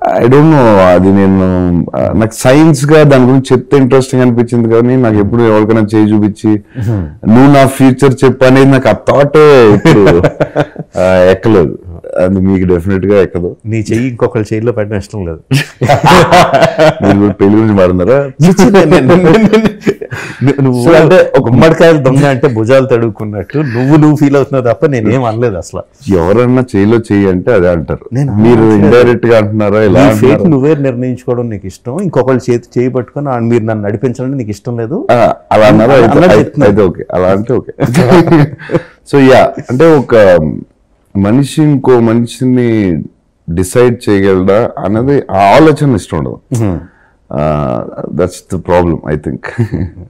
I don't know అది నేను ఆ, నాకు సైన్స్ గా దాని గురించి చెప్తే ఇంట్రెస్టింగ్ అనిపించింది కానీ నాకు ఎప్పుడు ఎవరికైనా చేయి చూపించి నువ్వు నా ఫ్యూచర్ చెప్పు అనేది నాకు ఆ థాట్ ఇప్పుడు ఆ, ఎక్కలేదు అది మీకు డెఫినెట్ గా ఎక్కదు నీ చెయ్యి ఇంకొకరి చెయ్యిలో పెట్టడం ఇష్టం లేదు మీరు కూడా పెళ్లి గురించి మాడున్నారా నువ్వు So, అంటే ఒక గుమ్మడికాయలు దొంగ అంటే భుజాలు తడుక్కున్నట్టు నువ్వు నువ్వు ఫీల్ అవుతున్నావు తప్ప నేనేం అనలేదు అసలు ఎవరన్నా చేయిలో చెయ్యి అంటే అదే అంటారు నేను మీరు ఇండైరెక్ట్ గా అంటున్నారా ఇలా నీ ఫేట్ అంటున్నారా? నువ్వే నిర్ణయించుకోవడం నీకు ఇష్టం ఇంకొకళ్ళు చేతి చేయి పట్టుకొని ఆ మీరు నన్ను నడిపించడం నీకు ఇష్టం లేదు ఆ, అలా అన్నారా అలా అయితే- అన్నట్టు అయితే- చెప్తున్నాను. అయితే ఓకే అలా అంటే ఓకే సో యా అంటే ఒక మనిషి ఇంకో మనిషిని డిసైడ్ చేయగలడా అన్నది ఆ ఆలోచన ఇష్టం ఉండదు that's the problem I think